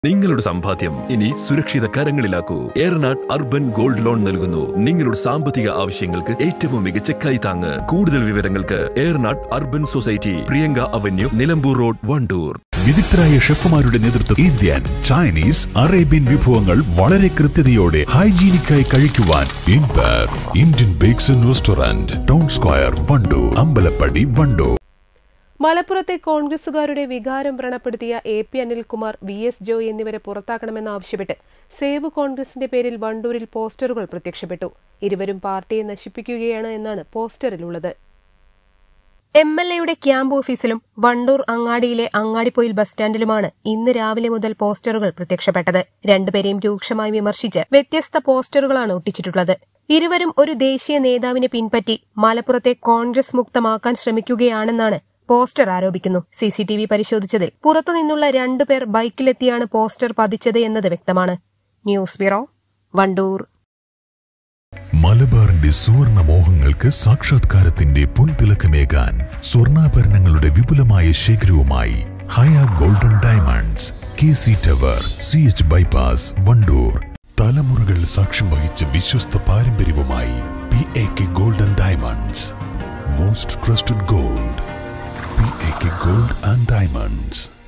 നിങ്ങളുടെ സമ്പാദ്യം ഇനി സുരക്ഷിത കരങ്ങളിലാക്കൂ ഏറനാട് അർബൻ ഗോൾഡ് ലോൺ നൽകുന്നു നിങ്ങളുടെ സാമ്പത്തിക ആവശ്യങ്ങൾക്ക് ഏറ്റവും മികച്ച കൈത്താങ്ങ് കൂടുതൽ വിവരങ്ങൾക്ക് Eranad urban society Priyanka avenue Nilambur road Wandoor വിദഗ്ധരായ ഷെഫുമാരുടെ നേതൃത്വം ഇന്ത്യൻ ചൈനീസ് അറേബ്യൻ വിഭവങ്ങൾ വളരെ കൃത്യതയോടെ ഹൈജീനിക്കായി കഴിക്കുവാൻ ഇൻപർ Indian bakes and restaurant town square Wandoor Ambalappadi Wandoor മലപ്പുറത്തെ കോൺഗ്രസുകാരുടെ വികാരം വ്രണപ്പെടുത്തിയ A P Anilkumar V S Joy എന്നിവരെ പുറത്താക്കണമെന്നാവശ്യപ്പെട്ട് സേവ് കോൺഗ്രസിന്റെ പേരിൽ വണ്ടൂരിൽ പോസ്റ്ററുകൾ പ്രത്യക്ഷപ്പെട്ടു ഇരുവരും പാർട്ടിയെ നശിപ്പിക്കുകയാണ് എന്നാണ് പോസ്റ്ററിലുള്ളത് എം എൽ എയുടെ ക്യാമ്പ് ഓഫീസിലും വണ്ടൂർ അങ്ങാടിയിലെ അങ്ങാടിപ്പൊയിൽ ബസ് സ്റ്റാൻഡിലുമാണ് ഇന്ന് രാവിലെ മുതൽ പോസ്റ്ററുകൾ പ്രത്യക്ഷപ്പെട്ടത് രണ്ടുപേരെയും രൂക്ഷമായി വിമർശിച്ച് വ്യത്യസ്ത പോസ്റ്ററുകളാണ് ഒട്ടിച്ചിട്ടുള്ളത് ഇരുവരും ഒരു ദേശീയ നേതാവിനെ പിൻപറ്റി മലപ്പുറത്തെ കോൺഗ്രസ് മുക്തമാക്കാൻ ശ്രമിക്കുകയാണെന്നാണ് പോസ്റ്റർ ആരോപിക്കുന്നു സി സി ടി വി പരിശോധിച്ചതിൽ പുറത്തുനിന്നുള്ള രണ്ടുപേർ ബൈക്കിലെത്തിയാണ് പോസ്റ്റർ പതിച്ചത് എന്നത് വ്യക്തമാണ് ന്യൂസ് ബ്യൂറോ വണ്ടൂർ മലബാറിന്റെ സുവർണ മോഹങ്ങൾക്ക് സാക്ഷാത്കാരത്തിന്റെ പൊൻതിളക്കമേകാൻ സ്വർണ്ണാഭരണങ്ങളുടെ വിപുലമായ ശേഖരവുമായി Haya golden diamonds K C tower C H bypass Wandoor തലമുറകൾ സാക്ഷ്യം വഹിച്ച വിശ്വസ്ത പാരമ്പര്യവുമായി P A K golden diamonds most trusted gold P A K gold and diamonds